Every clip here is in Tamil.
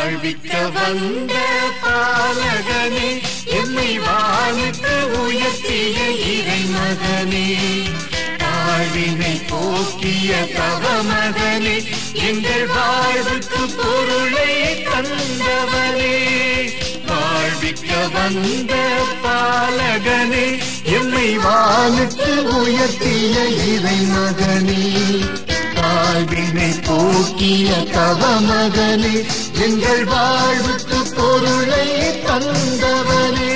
வாழ்விக்க வந்த பாலகனே எம்மை வானுக்கு உயர்த்திய இறைமகனே தாழ்வினை போக்கிய தவமகனே எங்கள் வாழ்வுக்கு பொருளை தந்தவனே வாழ்விக்க வந்த பாலகனே எம்மை வானுக்கு உயர்த்திய இறைமகனே வாழ்வினை போக்கிய தவமகனே எங்கள் வாழ்வுக்கு பொருளை தந்தவனே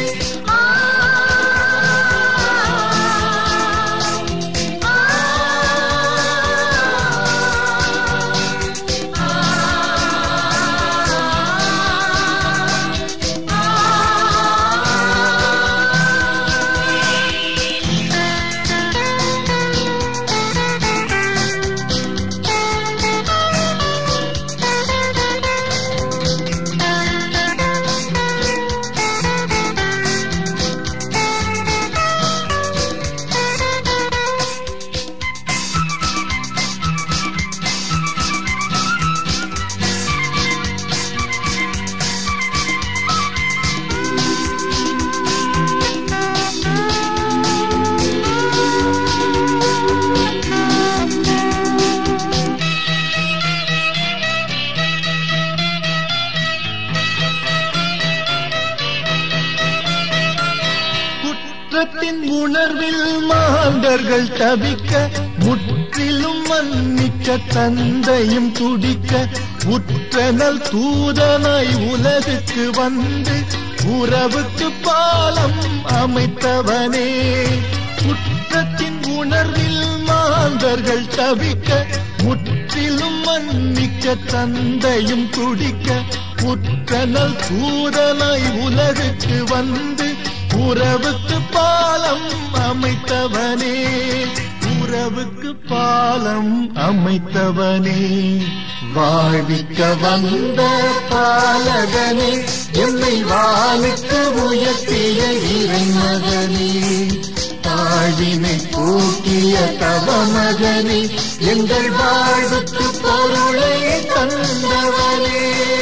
குற்றத்தின் உணர்வில் மாந்தர்கள் தவிக்க முற்றிலும் மன்னிக்க தந்தையும் துடிக்க உற்றனல் தூதனாய் உலகுக்கு வந்து உறவுக்கு பாலம் அமைத்தவனே குற்றத்தின் உணர்வில் மாந்தர்கள் தவிக்க முற்றிலும் மன்னிக்க தந்தையும் துடிக்க உற்றனல் தூதனாய் உலகுக்கு வந்து உறவுக்கு பாலம் அமைத்தவனே உறவுக்கு பாலம் அமைத்தவனே வாழ்விக்க வந்த பாலகனே எம்மை வானுக்கு உயர்த்திய இறைமகனே தாழ்வினை போக்கிய தவமகனே எங்கள் வாழ்வுக்கு பொருளை தந்தவனே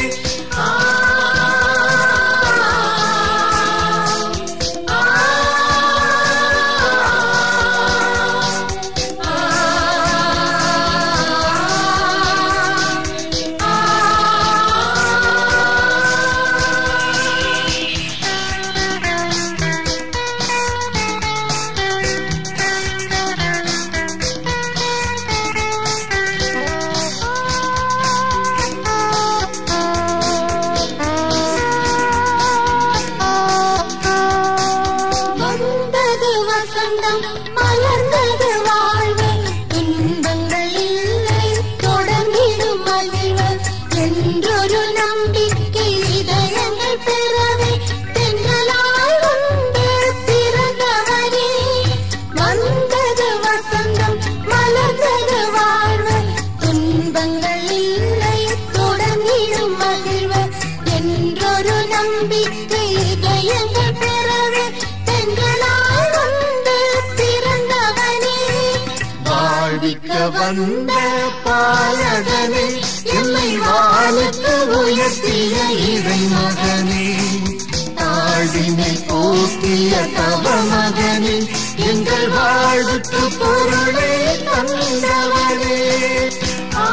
வந்தது வசந்தம் மலர்ந்தது வாழ்வு துன்பங்கள் இல்லை தொடர்ந்திடும் மகிழ்வு என்றொரு நம்பிக்கை இதயங்கள் பெறவே தென்றலாய் வந்து பிறந்தவனே வந்தது வசந்தம் மலர்ந்தது வாழ்வு துன்பங்கள் இல்லை தொடர்ந்திடும் மகிழ்வு என்றொரு நம்பிக்கை இதயங்கள் பெறவே தென்றலாய் வந்து பிறந்தவனே வாழ்விக்க வந்த பாலகனே எம்மை வானுக்கு உயர்த்திய இறைமகனே தாழ்வினை போக்கிய தவமகனே எங்கள் வாழ்வுக்கு பொருளை தந்தவனே ஆ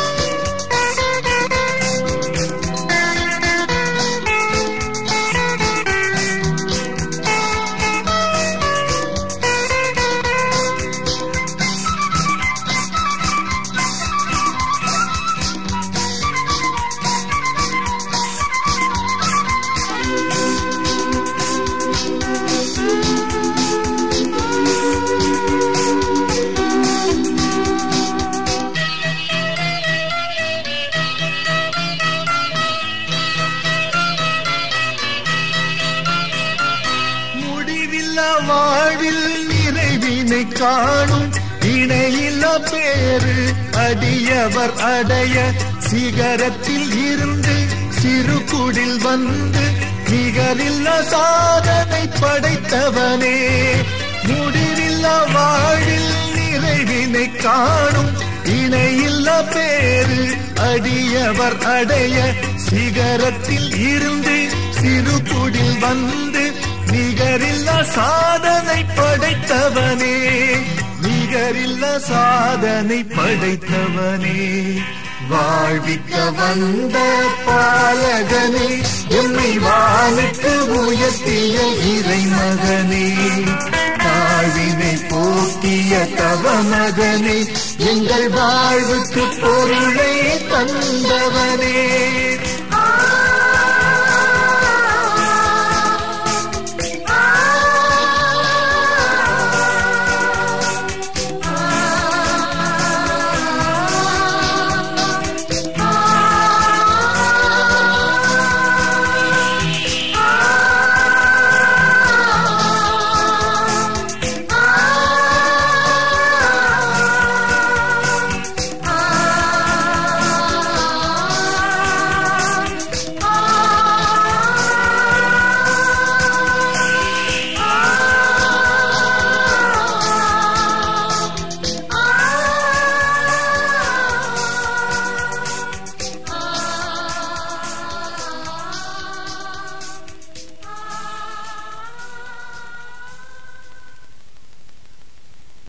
ஆ நிறைவினை காணும் இணையில்ல பேரு அடியவர் அடைய சிகரத்தில் இருந்து சிறு குடில் வந்து நிகரில்ல சாதனை படைத்தவனே முடிவில்ல வாழில் நிறைவினை காணும் இணையில்ல பேரு அடியவர் அடைய சிகரத்தில் இருந்து சிறு குடில் வந்து நிகரில்ல சாதனை படைத்தவனே நிகரில்ல சாதனை படைத்தவனே வாழ்விக்க வந்த பாலகனே எம்மை வானுக்கு உயர்த்திய இறைமகனே தாழ்வினை போக்கிய தவமகனே எங்கள் வாழ்வுக்கு பொருளை தந்தவனே